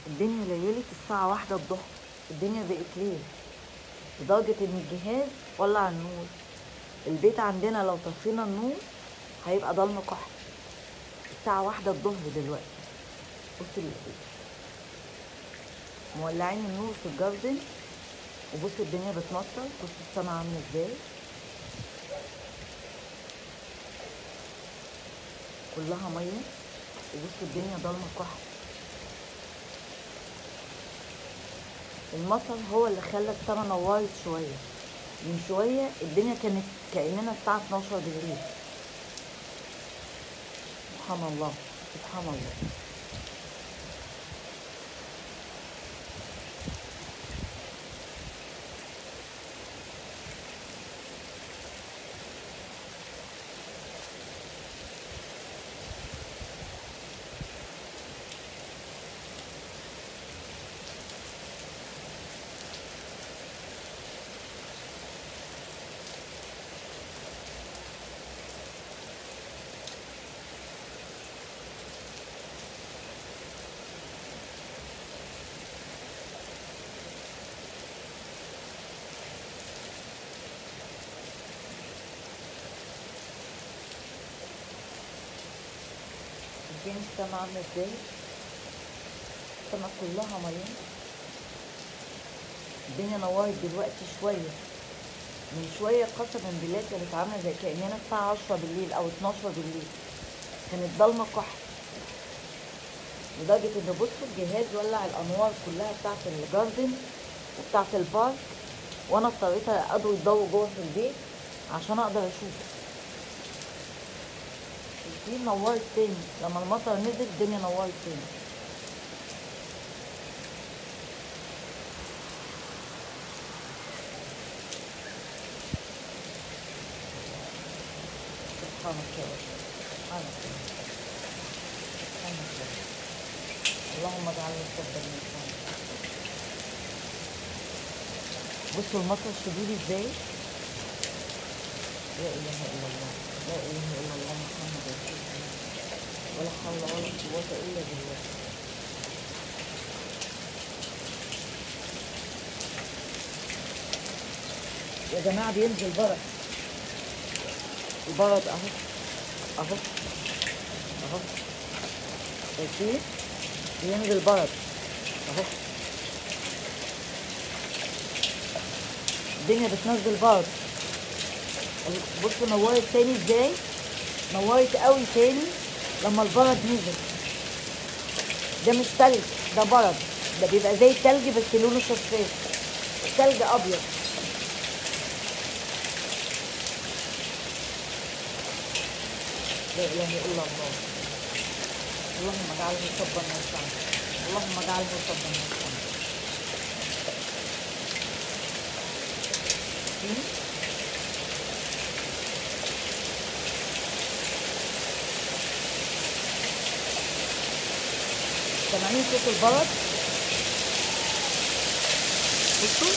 الدنيا ليلت الساعة واحدة الظهر الدنيا بقت ليل لدرجة إن الجهاز ولع النور البيت عندنا لو طفينا النور هيبقى ضلمة كحل الساعة واحدة الظهر دلوقتي بص ال- مولعين النور في الجاردن وبص الدنيا بتمطر بص السما عاملة ازاي كلها مية وبص الدنيا ضلمة كحل المطر هو اللي خلى السما نورت شوية من شوية الدنيا كانت كأننا الساعة 12 بالليل سبحان الله سبحان الله شايفين السما عاملة ازاي السما كلها مية الدنيا نورت دلوقتي شوية من شوية قسما بالله كانت عاملة زي كأننا الساعة عشرة بالليل أو اتناشر بالليل كانت ضلمة كحل لدرجة إن بصوا الجهاز ولع الأنوار كلها بتاعة الجاردن وبتاعة البارك وأنا اضطريت أضوي الضوء جوه في البيت عشان أقدر أشوف في نورت تاني لما المطر نزل الدنيا نورت تاني سبحانك يا رب سبحانك يا رب سبحانك يا رب اللهم اجعلني سبا من الخير بصوا المطر شديد ازاي لا اله الا الله لا اله الا الله محمد رسول الله ولا حول ولا قوة الا بالله يا جماعة بينزل برد البرد اهو اهو اهو شايفين بينزل برد اهو الدنيا بتنزل برد بصوا نورت تاني ازاي نورت قوي تاني لما البرد نزل ده مش تلج ده برد ده بيبقى زي التلج بس لونه شفاف التلج ابيض لا اله الا الله اللهم اجعله صبا نافعا اللهم اجعله صبا نافعا سامعين صوت البرد بصوا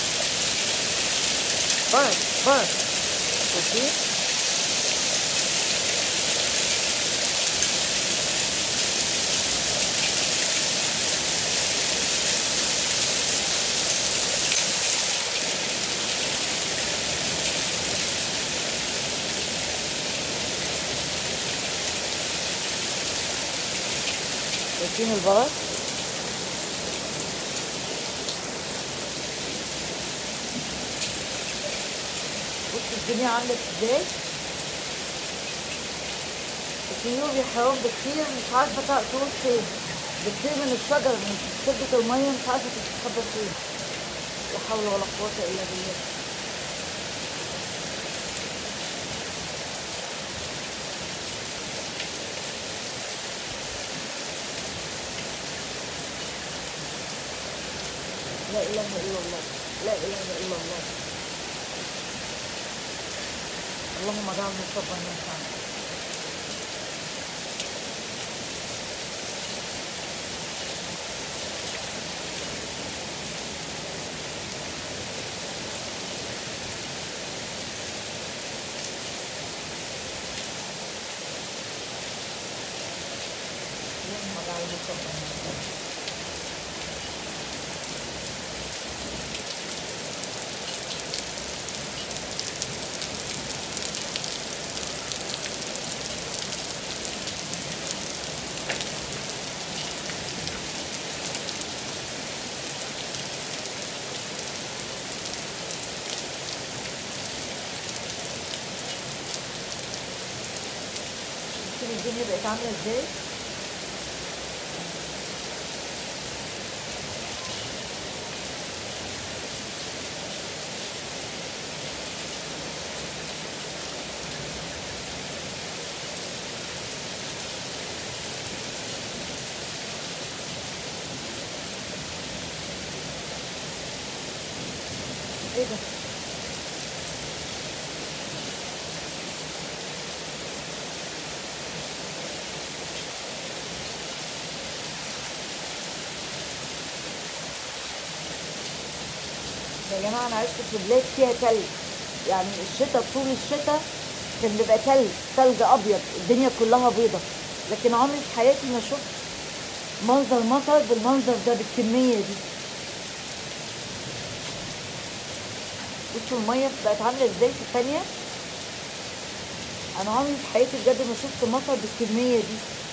برد برد شايفين شايفين البرد بص الدنيا عاملة ازاي الطيور يا حرام بتطير مش عارفة تق- تروح فين بتطير من الشجر من شدة المية مش عارفة تستخبى فين لا حول ولا قوة إلا بالله لا إله إلا الله لا إله إلا الله اللهم اجعله صبا نافعا اللهم اجعله صبا نافعا الدنيا بقت عامله ازاي ايه ده يا جماعة أنا عشت في بلاد فيها تلج يعني الشتاء طول الشتاء كان بيبقى تلج تلج أبيض الدنيا كلها بيضة لكن عمري في حياتي ما شفت منظر مطر بالمنظر ده بالكمية دي بصوا المية بقت عاملة ازاي في الثانية أنا عمري في حياتي بجد ما شفت مطر بالكمية دي